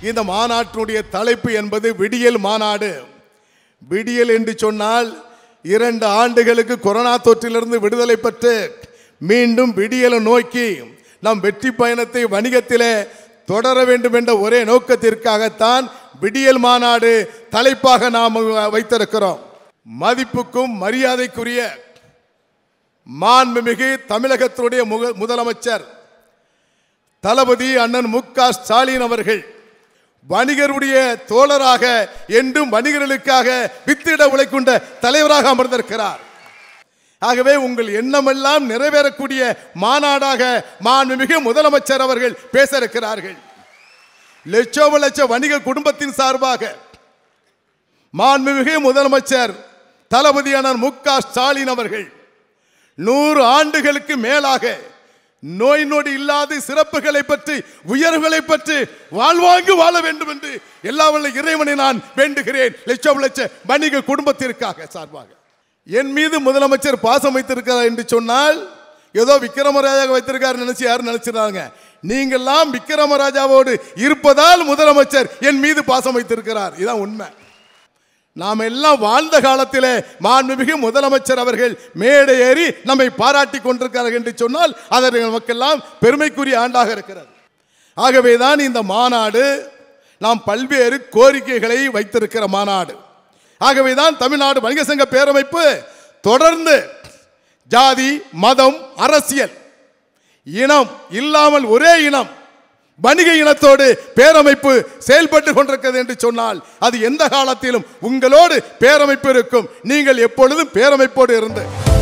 இந்த மாநாட்டினுடைய தலைப்பு என்பது விடியல் மாநாடு விடியல் என்று சொன்னால் இரண்டு ஆண்டுகளுக்கு கொரோனா தொற்றிலிருந்து விடுதலை பெற்று மீண்டும் விடியலை நோக்கி நம் வெற்றி பயணத்தை வணிகத்திலே தொடர வேண்டும் என்ற ஒரே நோக்கத்திற்காகத்தான் விடியல் மாநாடு தலைப்பாக நாம் வைத்திருக்கிறோம் மதிப்புக்கும் மரியாதைக்குரிய மாண்புமிகு தமிழகத்தினுடைய முக முதலமைச்சர் தளபதி அண்ணன் மு க ஸ்டாலின் அவர்கள் வணிகருடைய தோழராக என்றும் வணிகர்களுக்காக வித்திட உழைக்கின்ற தலைவராக அமர்ந்திருக்கிறார் ஆகவே உங்கள் எண்ணமெல்லாம் நிறைவேறக்கூடிய மாநாடாக மாண்புமிகு முதலமைச்சர் அவர்கள் பேச இருக்கிறார்கள் லட்சோப லட்ச வணிக குடும்பத்தின் சார்பாக மாண்புமிகு முதலமைச்சர் தளபதி அண்ணன் மு க ஸ்டாலின் அவர்கள் நூறு ஆண்டுகளுக்கு மேலாக நோய் நொடி இல்லாத சிறப்புகளை பற்றி உயர்வுகளை பற்றி வாழ்வாங்கு வாழ வேண்டும் என்று எல்லா வல்ல இறைவனை நான் வேண்டுகிறேன் லட்சம் லட்ச வணிக குடும்பத்திற்காக சார்பாக என் மீது முதலமைச்சர் பாசம் வைத்திருக்கிறார் என்று சொன்னால் ஏதோ விக்ரமராஜாக வைத்திருக்காரு நினைச்சு யாரும் நினைச்சிருக்காங்க நீங்கெல்லாம் விக்ரமராஜாவோடு இருப்பதால் முதலமைச்சர் என் மீது பாசம் வைத்திருக்கிறார் இதான் உண்மை நாம் எல்லாம் வாழ்ந்த காலத்திலே மாண்புமிகு முதலமைச்சர் அவர்கள் மேடை ஏறி நம்மை பாராட்டி கொண்டிருக்கிறார்கள் என்று சொன்னால் அதற்கு நமக்கெல்லாம் பெருமைக்குரிய ஆண்டாக இருக்கிறது ஆகவேதான் இந்த மாநாடு நாம் பல்வேறு கோரிக்கைகளை வைத்திருக்கிற மாநாடு ஆகவேதான் தமிழ்நாடு வணிக சங்க பேரமைப்பு தொடர்ந்து ஜாதி மதம் அரசியல் இனம் இல்லாமல் ஒரே இனம் வணிக இனத்தோடு பேரமைப்பு செயல்பட்டு கொண்டிருக்கிறது என்று சொன்னால் அது எந்த காலத்திலும் உங்களோடு பேரமைப்பு இருக்கும் நீங்கள் எப்பொழுதும் பேரமைப்போடு இருந்து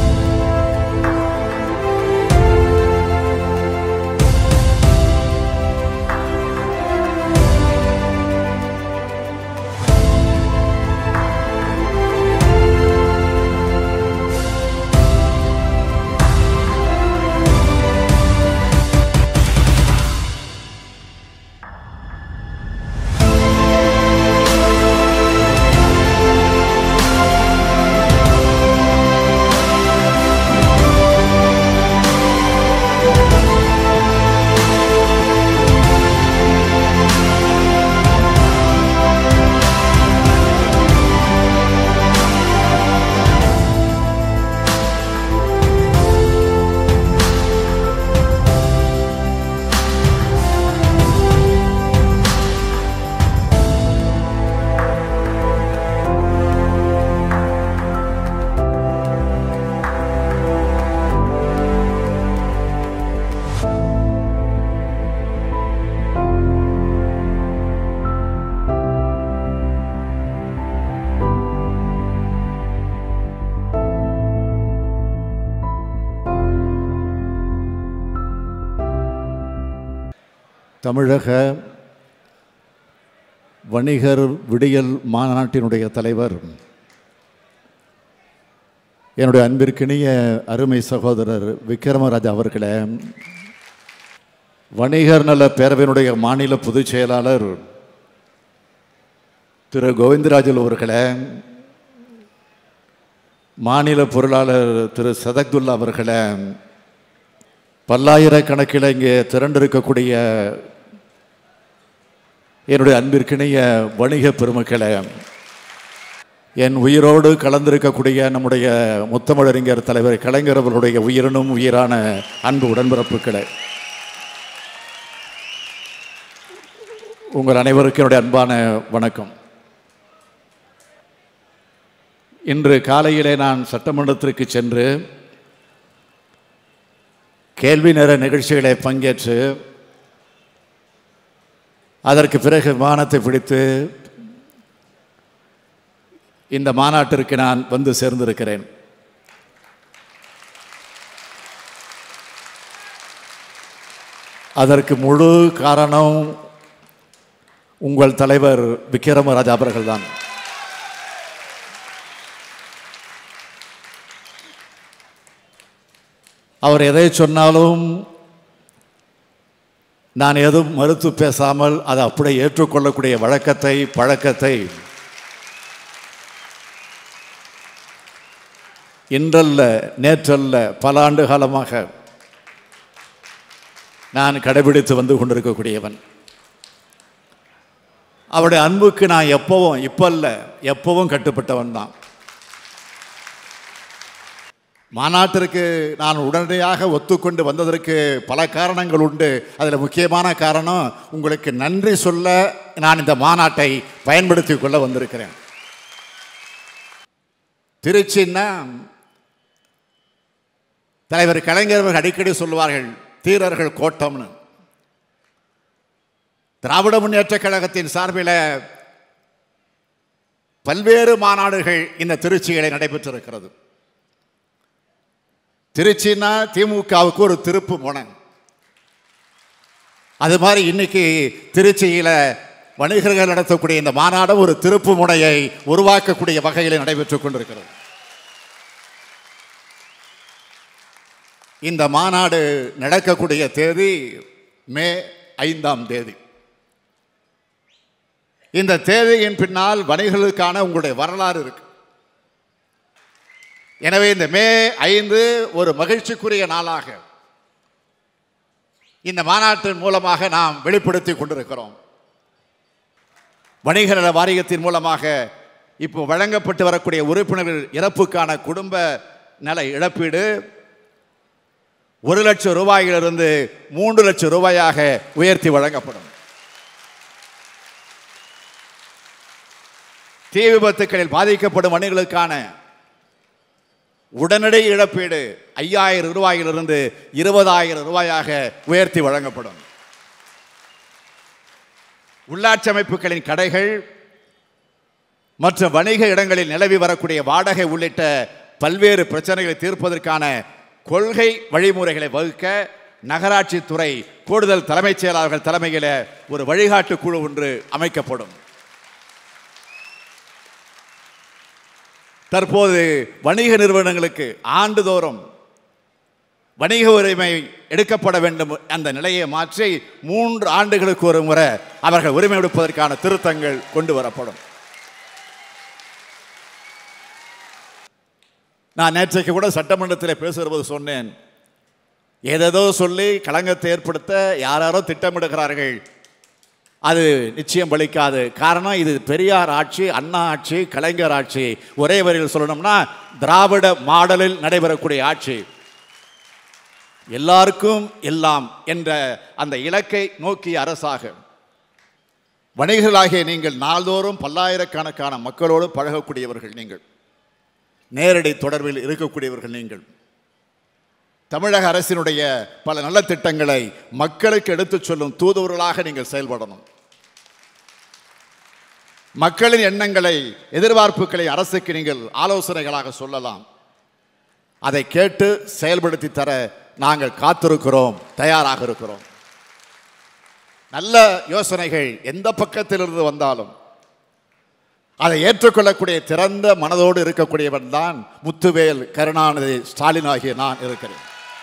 தமிழக வணிகர் விடியல் மாநாட்டினுடைய தலைவர் என்னுடைய அன்பிற்கினிய அருமை சகோதரர் விக்ரமராஜா அவர்களே வணிகர் நல பேரவையினுடைய மாநில பொதுச் செயலாளர் திரு கோவிந்தராஜல் அவர்களே மாநில பொருளாளர் திரு சதக்துல்லா அவர்களே பல்லாயிரக்கணக்கில் இங்கே திரண்டிருக்கக்கூடிய என்னுடைய அன்பிற்கிணைய வணிக பெருமக்களே என் உயிரோடு கலந்திருக்கக்கூடிய நம்முடைய முத்தமிழறிஞர் தலைவர் கலைஞர் அவர்களுடைய உயிரினும் உயிரான அன்பு உடன்பிறப்புகளே உங்கள் அனைவருக்கும் என்னுடைய அன்பான வணக்கம் இன்று காலையிலே நான் சட்டமன்றத்திற்கு சென்று கேள்வி நேர நிகழ்ச்சிகளை பங்கேற்று அதற்கு பிறகு விமானத்தை பிடித்து இந்த மாநாட்டிற்கு நான் வந்து சேர்ந்திருக்கிறேன் அதற்கு முழு காரணம் உங்கள் தலைவர் விக்ரமராஜா அவர்கள்தான் அவர் எதை சொன்னாலும் நான் எதுவும் மறுத்து பேசாமல் அதை அப்படியே ஏற்றுக்கொள்ளக்கூடிய வழக்கத்தை பழக்கத்தை இன்றல்ல நேற்றல்ல பல ஆண்டு காலமாக நான் கடைபிடித்து வந்து கொண்டிருக்கக்கூடியவன் அவருடைய அன்புக்கு நான் எப்பவும் இப்போ இல்லை எப்பவும் கட்டுப்பட்டவன் தான் மாநாட்டிற்கு நான் உடனடியாக ஒத்துக்கொண்டு வந்ததற்கு பல காரணங்கள் உண்டு அதில் முக்கியமான காரணம் உங்களுக்கு நன்றி சொல்ல நான் இந்த மாநாட்டை பயன்படுத்தி கொள்ள வந்திருக்கிறேன் திருச்சின்னா தலைவர் கலைஞர் அவர்கள் அடிக்கடி சொல்லுவார்கள் தீரர்கள் கோட்டம்னு திராவிட முன்னேற்றக் கழகத்தின் சார்பில் பல்வேறு மாநாடுகள் இந்த திருச்சியிலே நடைபெற்றிருக்கிறது திருச்சின்னா திமுகவுக்கு ஒரு திருப்பு முனை அது மாதிரி இன்னைக்கு திருச்சியில் வணிகர்கள் நடத்தக்கூடிய இந்த மாநாடு ஒரு திருப்பு முனையை உருவாக்கக்கூடிய வகையில் நடைபெற்றுக் கொண்டிருக்கிறது இந்த மாநாடு நடக்கக்கூடிய தேதி மே ஐந்தாம் தேதி இந்த தேதியின் பின்னால் வணிகர்களுக்கான உங்களுடைய வரலாறு இருக்கு எனவே இந்த மே ஐந்து ஒரு மகிழ்ச்சிக்குரிய நாளாக இந்த மாநாட்டின் மூலமாக நாம் வெளிப்படுத்தி கொண்டிருக்கிறோம் வணிக நல வாரியத்தின் மூலமாக இப்போ வழங்கப்பட்டு வரக்கூடிய உறுப்பினர்கள் இறப்புக்கான குடும்ப நல இழப்பீடு ஒரு லட்சம் ரூபாயிலிருந்து மூன்று லட்சம் ரூபாயாக உயர்த்தி வழங்கப்படும் தீ விபத்துக்களில் பாதிக்கப்படும் வணிகர்களுக்கான உடனடி இழப்பீடு ஐயாயிரம் ரூபாயிலிருந்து இருபதாயிரம் ரூபாயாக உயர்த்தி வழங்கப்படும் உள்ளாட்சி அமைப்புகளின் கடைகள் மற்றும் வணிக இடங்களில் நிலவி வரக்கூடிய வாடகை உள்ளிட்ட பல்வேறு பிரச்சனைகளை தீர்ப்பதற்கான கொள்கை வழிமுறைகளை வகுக்க நகராட்சி துறை கூடுதல் தலைமைச் செயலாளர்கள் தலைமையில் ஒரு வழிகாட்டு குழு ஒன்று அமைக்கப்படும் தற்போது வணிக நிறுவனங்களுக்கு ஆண்டுதோறும் வணிக உரிமை எடுக்கப்பட வேண்டும் அந்த நிலையை மாற்றி மூன்று ஆண்டுகளுக்கு ஒரு முறை அவர்கள் உரிமை எடுப்பதற்கான திருத்தங்கள் கொண்டு வரப்படும் நான் நேற்றைக்கு கூட சட்டமன்றத்தில் பேசுகிற போது சொன்னேன் ஏதேதோ சொல்லி களங்கத்தை ஏற்படுத்த யாராரோ திட்டமிடுகிறார்கள் அது நிச்சயம் பலிக்காது காரணம் இது பெரியார் ஆட்சி அண்ணா ஆட்சி கலைஞர் ஆட்சி ஒரே வரியில் சொல்லணும்னா திராவிட மாடலில் நடைபெறக்கூடிய ஆட்சி எல்லாருக்கும் எல்லாம் என்ற அந்த இலக்கை நோக்கிய அரசாக வணிகர்களாகிய நீங்கள் நாள்தோறும் பல்லாயிரக்கணக்கான மக்களோடு பழகக்கூடியவர்கள் நீங்கள் நேரடி தொடர்பில் இருக்கக்கூடியவர்கள் நீங்கள் தமிழக அரசினுடைய பல நல்ல திட்டங்களை மக்களுக்கு எடுத்துச் சொல்லும் தூதுவர்களாக நீங்கள் செயல்படணும் மக்களின் எண்ணங்களை எதிர்பார்ப்புகளை அரசுக்கு நீங்கள் ஆலோசனைகளாக சொல்லலாம் அதை கேட்டு செயல்படுத்தி தர நாங்கள் காத்திருக்கிறோம் தயாராக இருக்கிறோம் நல்ல யோசனைகள் எந்த பக்கத்திலிருந்து வந்தாலும் அதை ஏற்றுக்கொள்ளக்கூடிய திறந்த மனதோடு இருக்கக்கூடியவன் தான் முத்துவேல் கருணாநிதி ஸ்டாலின் ஆகிய நான் இருக்கிறேன்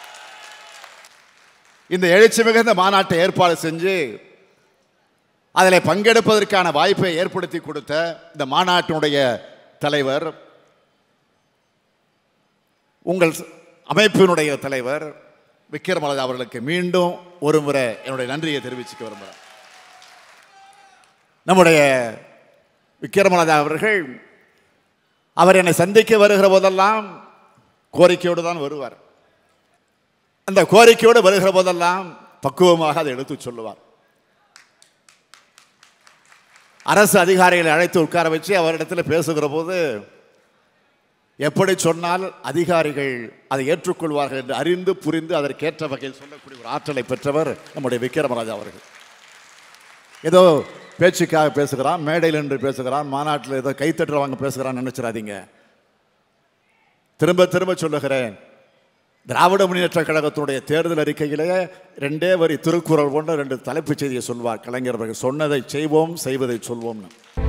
இந்த எழுச்சி மிகுந்த மாநாட்டை ஏற்பாடு செஞ்சு அதில் பங்கெடுப்பதற்கான வாய்ப்பை ஏற்படுத்தி கொடுத்த இந்த மாநாட்டினுடைய தலைவர் உங்கள் அமைப்பினுடைய தலைவர் விக்ரமராஜா அவர்களுக்கு மீண்டும் ஒரு முறை என்னுடைய நன்றியை தெரிவிச்சுக்க விரும்புகிறேன் நம்முடைய விக்ரமராஜா அவர்கள் அவர் என்னை சந்திக்க வருகிற போதெல்லாம் கோரிக்கையோடு தான் வருவார் அந்த கோரிக்கையோடு வருகிற போதெல்லாம் பக்குவமாக அதை எடுத்து சொல்லுவார் அரசு அதிகாரிகளை அழைத்து உட்கார வச்சு அவரிடத்தில் பேசுகிற போது எப்படி சொன்னால் அதிகாரிகள் அதை ஏற்றுக்கொள்வார்கள் என்று அறிந்து புரிந்து அதற்கேற்ற வகையில் சொல்லக்கூடிய ஒரு ஆற்றலை பெற்றவர் நம்முடைய விக்ரமராஜா அவர்கள் ஏதோ பேச்சுக்காக பேசுகிறான் மேடையில் என்று பேசுகிறான் மாநாட்டில் ஏதோ கைத்தட்டுறவங்க பேசுகிறான்னு நினைச்சிடாதீங்க திரும்ப திரும்ப சொல்லுகிறேன் திராவிட முன்னேற்ற கழகத்தினுடைய தேர்தல் அறிக்கையிலே ரெண்டே வரி திருக்குறள் போன்ற ரெண்டு தலைப்புச் செய்தியை சொல்வார் கலைஞர் அவர்கள் சொன்னதை செய்வோம் செய்வதை சொல்வோம்னு